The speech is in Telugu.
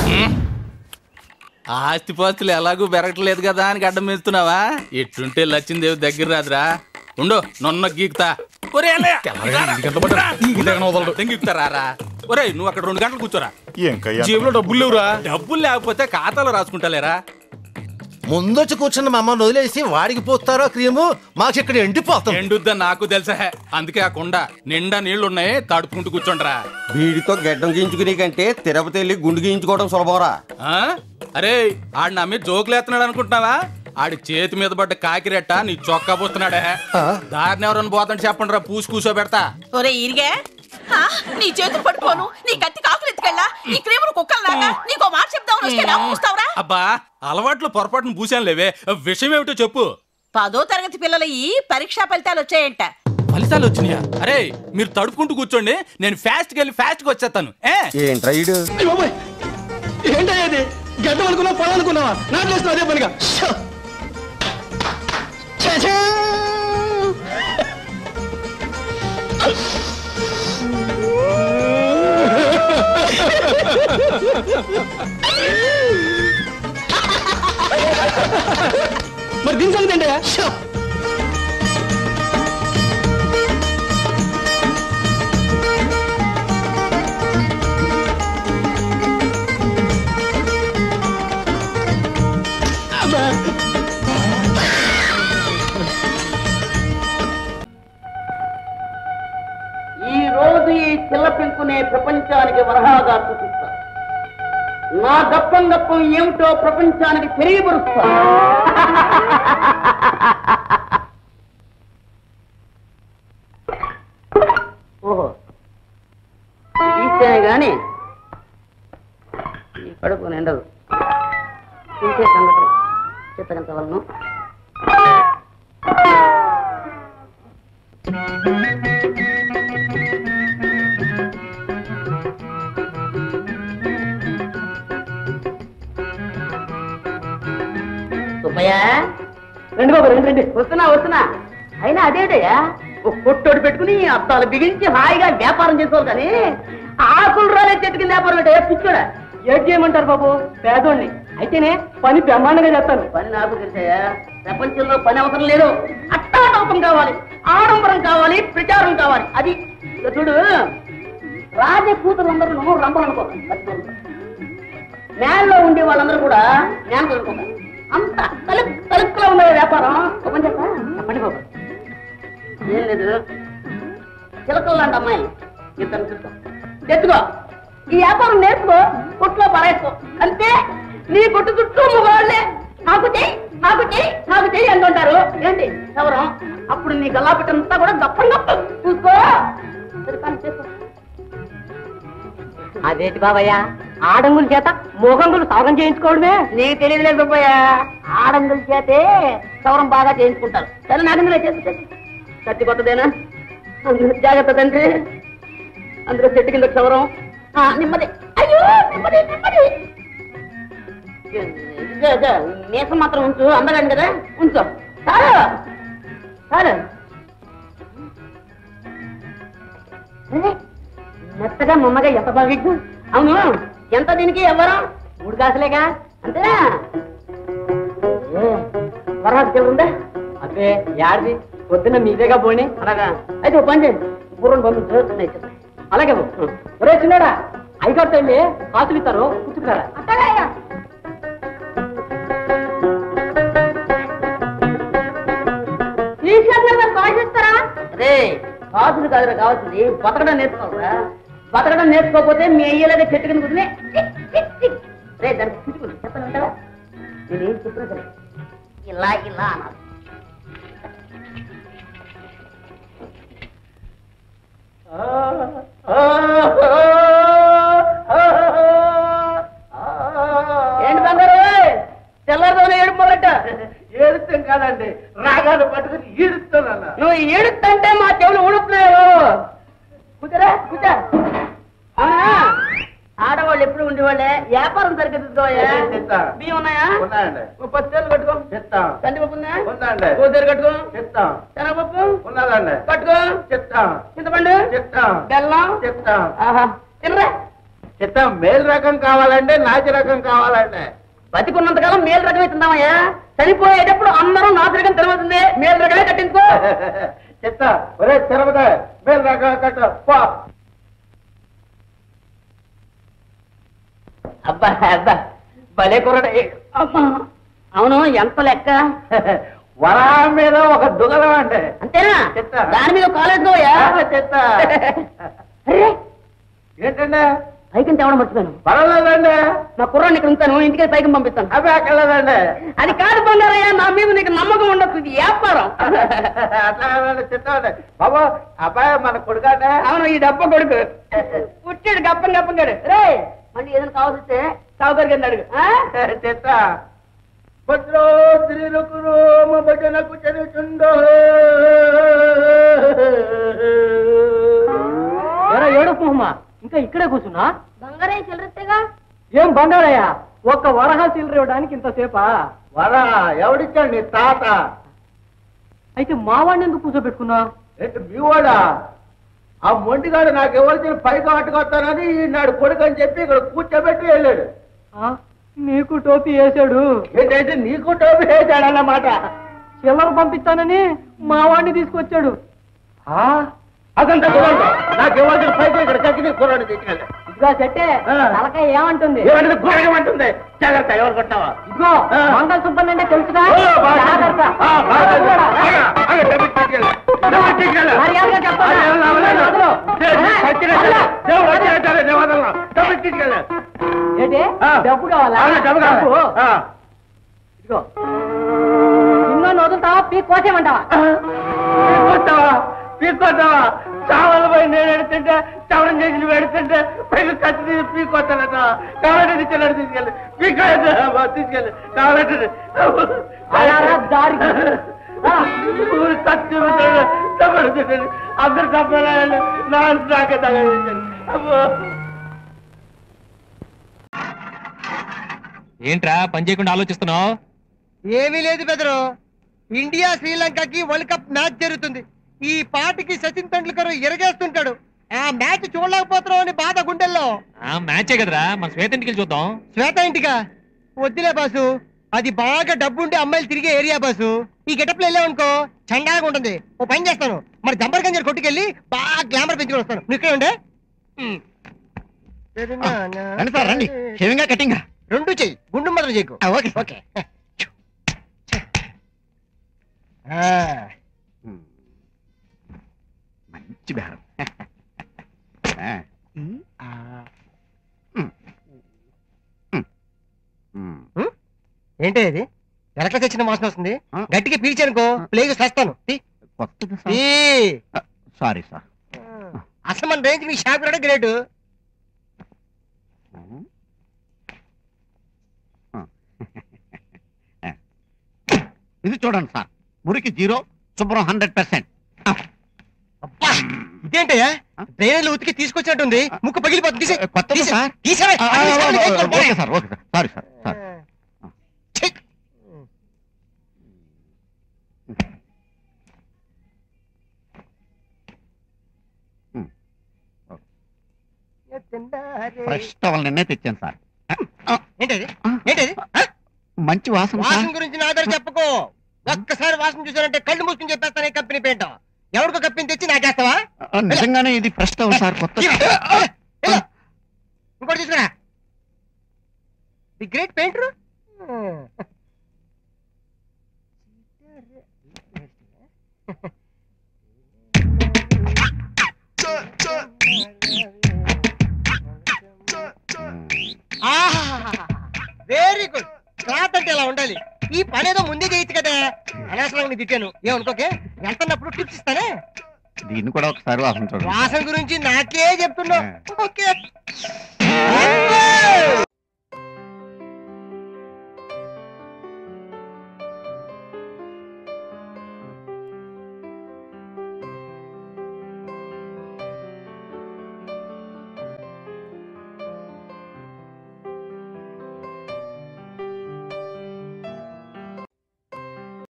ఆస్తిపాస్తులు ఎలాగూ పెరగట్లేదు కదా అని గడ్డం వేస్తున్నావా ఎట్టుంటే లచ్చిందేవి దగ్గర రాదురా ఉండు నొన్న గీకుతా ఒరే గీకుతారా ఒరే నువ్వు అక్కడ రెండు గంటలు కూర్చోరా జేబులో డబ్బులు లేవురా డబ్బులు లేకపోతే ఖాతాలో రాసుకుంటాలేరా ముందొచ్చి కూర్చున్న మా అమ్మని వదిలేసి వాడికి పోస్తారో క్రీము మాకు ఇక్కడ ఎండిపోతాం ఎండుద్దని నాకు తెలుసా అందుకే ఆ కొండ నిండా నీళ్లున్నాయి తడుపుకుంటూ కూర్చోండ్రా వీడితో గడ్డం గీయించుకునే కంటే తిరుపతి వెళ్ళి గుండు గీయించుకోవడం సులభరా ఆ? అరే ఆడు నా మీద జోకులేస్తున్నాడు అనుకుంటున్నావా ఆడి చేతి మీద పడ్డ కాకిరెట్ట నీ చొక్కా పోస్తున్నాడే దారిని ఎవరైనా పోతాడు చెప్పండి రా పూసి కూసో పెడతా ఒరే ఈరిగే హా? నీ చేతులు పట్టుకోను నీ కత్తి కాకులు ఎత్తుకెళ్ళా ఈ క్రీములు కుక్కల్లాగా నీకో మాట చెప్దామని వస్తే నాకు చూస్తావురా అబ్బా అలవాట్లు పొరపాటును పూసాను లేవే విషయం ఏమిటో చెప్పు పదో తరగతి పిల్లల ఈ పరీక్షా ఫలితాలు వచ్చాయంట ఫలితాలు వచ్చినాయా అరే మీరు తడుపుకుంటూ కూర్చోండి నేను ఫాస్ట్ గా వెళ్ళి ఫాస్ట్ గా వచ్చేస్తాను ఏ ఏంట్రా ఈడు ఏంటది గడ్డ అనుకున్నావా పొలం అనుకున్నావా నాకు చేసిన అదే పనిగా షో! ఛే, ఛే! మరి దీని సంగతి ఏంటయ్యా షో! అబ్బా! ఈ రోజు ఈ చిల్ల పెంకునే ప్రపంచానికి వరహాగా చూపిస్తా నా గప్పం గప్పం ఏమిటో ప్రపంచానికి తెలియపరుస్తా ఓహో తీస్తేనే గాని ఈ కడుపు నిండదు తింటే సంగతులు చిత్తగంత వలను సుబ్బయ్య రండి బాబు రండి రండి వస్తున్నా వస్తున్నా అయినా అదేటయ్యా ఒక కొట్టోడు పెట్టుకుని అద్దాలు బిగించి హాయిగా వ్యాపారం చేసుకోవాలి కానీ ఆకులు రాలే చెట్టు కింద వ్యాపారం అంటే పిచ్చోడా ఏం చేయమంటారు బాబు పేదోడిని అయితేనే పని బ్రహ్మాండంగా చేస్తాను పని నాకు తెలిసాయా ప్రపంచంలో పని అవసరం లేదు అట్టాటోపం కావాలి ఆడంబరం కావాలి ప్రచారం కావాలి అది ఇక చూడు రాజ కూతురు రంపలనుకో నేలలో ఉండే వాళ్ళందరూ కూడా నేను అనుకుంటారు అంత తలుపు తలుపులో ఉన్న వ్యాపారం ఒక పని చెప్పా చెప్పండి బాబు ఏం లేదు చిలకలు లాంటి అమ్మాయి ఇద్దరు చూసుకో తెచ్చుకో ఈ వ్యాపారం నేర్చుకో కొట్లో పడేసుకో అంతే నీ కొట్టు చుట్టూ మగవాళ్ళే నాకు చెయ్యి నాకు చెయ్యి నాకు చెయ్యి అంటుంటారు ఏంటి ఎవరం అప్పుడు నీ గల్లాపిట్టంతా కూడా గప్పం గప్ప చూసుకో సరే, పని చేసుకో. అదేంటి బాబయ్య ఆడంగుల చేత మోగంగులు సవరం చేయించుకోవడమే నీకు తెలియదులేదు బాబయ్య ఆడంగుల చేతే సవరం బాగా చేయించుకుంటారు సరే నాగందులో చేసి కత్తి కొత్తదేనా అందులో జాగ్రత్త తండ్రి అందులో చెట్టు కింద సవరం ఆ, నెమ్మది అయ్యో నెమ్మది నెమ్మది ఇదే, ఇదే, మీసం మాత్రం ఉంచు అందగాని కదా ఉంచు చాలు చాలు అరే, మెత్తగా మొమ్మగా ఎంత బాగా విగ్గు అవును ఎంత దీనికి ఎవరు మూడు కాసులేగా అంతేనా వరహాలు చిల్లరుందా అదే యాడిది పొద్దున్న మీదేగా పోనీ అలాగా అయితే ఓ పని చేయండి బుర్రను పంపించు నేను ఇచ్చేస్తా. అలాగే బాబు. ఒరే చిన్నాడా అయ్యగారితో వెళ్ళి కాసులు ఇస్తారు కూర్చుంటారా అరే కాసులు కాదురా కావాల్సింది బతకడం నేర్చుకోవాలరా బతకడం నేర్చుకోకపోతే మీ అయ్యేలాగా చెట్టు కింద కూర్చుని టిక్, టిక్, టిక్. రే దానికి చూసుకుని చెప్పను ఉంటావా నేను ఏం చెప్పినా సరే ఇలా ఇలా అనాలి ఏంటి బంగారు తెల్లదోనే ఏడుపు మొదట ఏడుస్తాం కాదండి రాగాలు పట్టుకుని ఈడుస్తానన్నా నువ్వు ఏడుస్తుంటే మా చెవులు ఊడుతున్నాయి కూతురా కూర్చో అవునా ఆడవాళ్ళు ఎప్పుడు ఉండేవాళ్ళే వ్యాపారం సరిగ్గా చూసుకోవయ్యా చెప్తా. బియ్యం ఉన్నాయా ఉన్నాయండి ఓ పది చేతులు కట్టుకో చెప్తాం కందిపప్పు ఉందా ఉందండి గోధుర కట్టుకో చెప్తాం శనగపప్పు ఉన్నదండి కట్టుకో చెప్తాం చింతపండు చెప్తాం బెల్లం చెప్తాం ఆహా తినరా చిత్త మేల్ రకం కావాలంటే నాచి రకం కావాలంటే బతికున్నంతకాలం మేలు రకమే తిందామయ్యా చనిపోయేటప్పుడు అందరూ నాసు రకం తినవలసిందే మేలు రకమే కట్టించుకో చిత్త ఒరే తిరుపతి మేల్ రకం కట్ట పో అబ్బా అబ్బా భలే కుర్రడు అమ్మా అవును ఎంత లెక్క వరాహం మీద ఒక దుగలం అంటే అంతేనా చెత్త. దాని మీద కాలేజ్ పోయా చెత్త అరే ఏంటండి పైకి తేవడం మర్చిపోయాను పర్వాలేదండి నా కుర్రాన్ని ఇక్కడ ఉంచాను ఇంటికి పైకి పంపిస్తాను అవి అక్కర్లేదండి అది కాదు బంగారయ్యా నా మీద నీకు నమ్మకం ఉండొచ్చు ఇది వ్యాపారం అట్లా చిత్తండి బాబు అబ్బాయి మన కొడుకంటే అవును ఈ డబ్బ కొడుకు పుట్టాడు గప్పం గప్పంగాడు రే మళ్ళీ ఏదైనా కావాల్సి వస్తే సాగుతారు కింద అడుగు ఆ? చిత్త భద్రో శ్రీరుకురు భజనకు చదువుతుండో ఏడు మొహమ్మా ఇంకా ఇక్కడే కూర్చున్నా బంగారయ్య చిల్లరత్తేగా ఏం బంగారయ్యా ఒక్క వరహా చిల్లర ఇవ్వడానికి ఇంతసేపా వరా ఎవడిచ్చాడు నీ తాత అయితే మావాడిని ఎందుకు కూర్చోబెట్టుకున్నా ఏంటి మీ వాడా ఆ మొండిగాడు నాకు ఎవరిచిన పైగా అట్టుకొస్తానని ఈనాడు కొడుకు అని చెప్పి ఇక్కడ కూర్చోబెట్టి వెళ్ళాడు నీకు టోపీ వేసాడు ఏంటంటే నీకు టోపీ వేసాడన్నమాట చిల్లర పంపిస్తానని మావాడిని తీసుకొచ్చాడు అదంతా కుర్రాడు నాకు ఎవరిచిన పైగా ఇక్కడ కక్కి కుర్రాడు తీసుకెళ్ళి ఇదిగో చెట్టే ఆ. తలకాయ ఏమంటుంది ఏమంటే గురగమంటుంది జాగ్రత్త ఎవరు కొట్టావా ఇదిగో ఆ. మంగళ సుబ్బన్ అంటే తెలుసుగా ఓ, బాగా జాగ్రత్త. ఆ, బాగా జాగ్రత్త కూడా. ఆగ, ఆగ, డబ్బు తీసుకెళ్ళు. డబ్బు తీసుకెళ్ళు. మర్యాదగా చెప్పండి. ఆ, ఎవరు రావలేదు. వదలు. దేవుడు వచ్చినట్టు. దేవుడు వచ్చినట్టు. నేను వదలను. డబ్బు తీసుకెళ్ళు. ఏంటి ఆ. డబ్బు కావాలా అవును, డబ్బు కావాలి. ఆ. ఇదిగో నిన్ను వదులుతావా పీ కోసేమంటావా పీక్కొస్తావా? పీక్కొస్తావా? చావలు పోయి నేను ఎడుతుంటే చవరం చేసి నువ్వు ఎడుతుంటే పైకి కత్తి తీసి పీక్కొస్తానట కావాలంటే తీసుకెళ్ళి తీసుకెళ్ళి పీక్కోలేదు తీసుకెళ్ళి కావాలంటే అలారా దారికి. ఆ. ఊరు కత్తి ఉంటాడు. తమ్ముడు తిట్టండి. అందరు తప్పలేదు నా నాకే తగ్గదు అమ్మో ఏంట్రా పని చేయకుండా ఆలోచిస్తున్నావు ఏమీ లేదు బెదరు ఇండియా శ్రీలంకకి వరల్డ్ కప్ మ్యాచ్ జరుగుతుంది ఈ పాటికి సచిన్ తెండూల్కర్ ఎరగేస్తుంటాడు ఆ మ్యాచ్ చూడలేకపోతున్నాం అని బాధ గుండెల్లో ఆ మ్యాచే కదరా మన శ్వేత ఇంటికి వెళ్ళి చూద్దాం శ్వేత ఇంటిగా వద్దులే బాసు అది బాగా డబ్బుంటే అమ్మాయిలు తిరిగే ఏరియా బాసు ఈ గెటప్ లో వెళ్ళామనుకో చండాగా ఉంటుంది ఓ పని చేస్తాను మరి జంబర్ గంజర్ కొట్టుకెళ్ళి బాగా గ్లామర్ పెంచుకొని వస్తాను నువ్వు ఇక్కడ ఉండే ఉమ్. రండి సార్ రండి షేవింగా కటింగా రెండు చెయ్యి గుండు మాత్రం చేయకు ఓకే ఓకే మంచి బేరం ఏంటి ఇది ఎలక తెచ్చిన వాసన వస్తుంది ఆ? గట్టిగా పీల్చానుకో ప్లేగ్ చేస్తాను కొత్తది సారీ సార్ అసలు మన రేంజ్ మీ షాప్ కూడా గ్రేట్ ఇది చూడండి సార్ మురికి జీరో శుభ్రం హండ్రెడ్ పర్సెంట్ అబ్బా ఇదేంటయ్యా డ్రైనేజ్ ఉతికి తీసుకొచ్చినట్టుంది ముక్కు పగిలిపోతుంది తీసే కొత్తది తీసే. సార్ తీసేవే. అది తీసుకోండి, తీసుకోండి. Okay sir okay sir sorry sir sorry ఛీ. ఫ్రెష్ టవల్ నిన్నే తెచ్చాను సార్ ఏంటది ఏంటది ఆ? మంచి వాసన వాసన సార్ గురించి నా దగ్గర చెప్పుకో ఒక్కసారి వాసన చూసానంటే కళ్ళు మూసుకుని చెప్పేస్తాను ఈ కంపెనీ పేంట ఎవరికో కంపెనీ తెచ్చి నాకేస్తావా ఆ, నిజంగానే ఇది ఫ్రెష్ టవల్ సార్ కొత్త వెళ్ళు. ఇంకోటి తీసుకురా the great painter very good cloth అంటే ఇలా ఉండాలి ఈ పని ఏదో ముందే చేయొచ్చు కదా అనవసరంగా నీ తిట్టాను ఏమనుకోకే వెళ్తున్నప్పుడు టిప్స్ ఇస్తానే దీన్ని కూడా ఒకసారి వాసన చూడండి వాసన గురించి నాకే చెప్తున్నావు ఓకే